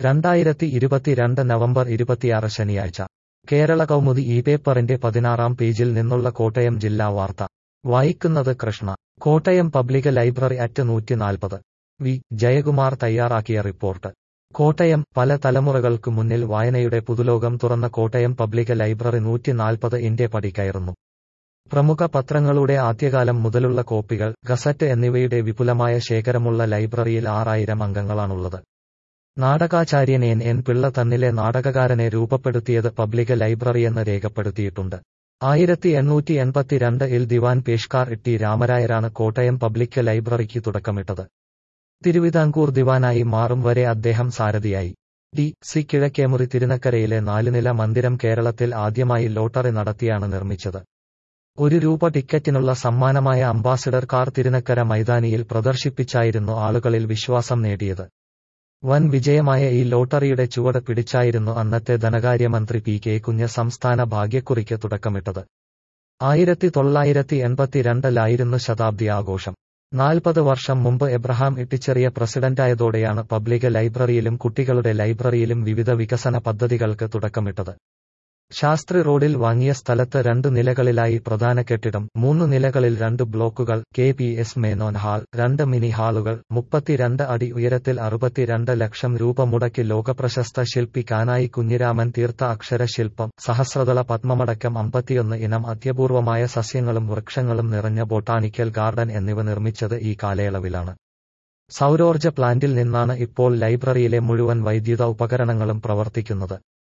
രണ്ടായിരത്തി ഇരുപത്തിരണ്ട് നവംബർ ഇരുപത്തിയാറ് ശനിയാഴ്ച കേരള കൗമുദി ഈ പേപ്പറിന്റെ പതിനാറാം പേജിൽ നിന്നുള്ള കോട്ടയം ജില്ലാ വാർത്ത വായിക്കുന്നത് Krishna Kottayam public library at നൂറ്റിനാൽപ്പത് വി ജയകുമാർ തയ്യാറാക്കിയ റിപ്പോർട്ട് കോട്ടയം പല തലമുറകൾക്കു മുന്നിൽ വായനയുടെ പുതുലോകം തുറന്ന കോട്ടയം പബ്ലിക് ലൈബ്രറി നൂറ്റിനാൽപ്പത് ഇന്റെ പടി കയറുന്നു പ്രമുഖ പത്രങ്ങളുടെ ആദ്യകാലം മുതലുള്ള കോപ്പികൾ ഗസറ്റ് എന്നിവയുടെ വിപുലമായ ശേഖരമുള്ള ലൈബ്രറിയിൽ ആറായിരം അംഗങ്ങളാണുള്ളത് നാടകാചാര്യൻ എൻ എൻ പിള്ള തന്നിലെ നാടകകാരനെ രൂപപ്പെടുത്തിയത് പബ്ലിക് ലൈബ്രറിയെന്ന് രേഖപ്പെടുത്തിയിട്ടുണ്ട് ആയിരത്തി എണ്ണൂറ്റി എൺപത്തിരണ്ട് ഇൽ ദിവാൻ പേഷ്കാർ ഇട്ടി രാമരായരാണ് കോട്ടയം പബ്ലിക് ലൈബ്രറിക്ക് തുടക്കമിട്ടത് തിരുവിതാംകൂർ ദിവാനായി മാറും വരെ അദ്ദേഹം സാരഥിയായി ഡി സി കിഴക്കേമുറി തിരുനക്കരയിലെ നാലുനില മന്ദിരം കേരളത്തിൽ ആദ്യമായി ലോട്ടറി നടത്തിയാണ് നിർമ്മിച്ചത് ഒരു രൂപ ടിക്കറ്റിനുള്ള സമ്മാനമായ അംബാസിഡർ കാർ തിരുനക്കര മൈതാനിയിൽ പ്രദർശിപ്പിച്ചായിരുന്നു ആളുകളിൽ വിശ്വാസം നേടിയത് വൻ വിജയമായ ഈ ലോട്ടറിയുടെ ചുവട് പിടിച്ചായിരുന്നു അന്നത്തെ ധനകാര്യമന്ത്രി പി കെ കുഞ്ഞ് സംസ്ഥാന ഭാഗ്യക്കുറിക്ക് തുടക്കമിട്ടത് ആയിരത്തി തൊള്ളായിരത്തി എൺപത്തിരണ്ടിലായിരുന്നു ശതാബ്ദി ആഘോഷം നാൽപ്പത് വർഷം മുമ്പ് എബ്രഹാം ഇട്ടിച്ചെറിയ പ്രസിഡന്റായതോടെയാണ് പബ്ലിക് ലൈബ്രറിയിലും കുട്ടികളുടെ ലൈബ്രറിയിലും വിവിധ വികസന പദ്ധതികൾക്ക് തുടക്കമിട്ടത് ശാസ്ത്രി റോഡിൽ വാങ്ങിയ സ്ഥലത്ത് രണ്ട് നിലകളിലായി പ്രധാന കെട്ടിടം മൂന്ന് നിലകളിൽ രണ്ട് ബ്ലോക്കുകൾ K P S Menon hall രണ്ട് മിനി ഹാളുകൾ മുപ്പത്തിരണ്ട് അടി ഉയരത്തിൽ അറുപത്തിരണ്ട് ലക്ഷം രൂപ മുടക്കി ലോകപ്രശസ്ത ശില്പി കാനായി കുഞ്ഞിരാമൻ തീർത്ത അക്ഷരശില്പം സഹസ്രദള പത്മമടക്കം അമ്പത്തിയൊന്ന് ഇനം അത്യപൂർവമായ സസ്യങ്ങളും വൃക്ഷങ്ങളും നിറഞ്ഞ ബൊട്ടാണിക്കൽ ഗാർഡൻ എന്നിവ നിർമ്മിച്ചത് ഈ കാലയളവിലാണ് സൗരോർജ്ജ പ്ലാന്റിൽ നിന്നാണ് ഇപ്പോൾ ലൈബ്രറിയിലെ മുഴുവൻ വൈദ്യുത ഉപകരണങ്ങളും പ്രവർത്തിക്കുന്നത്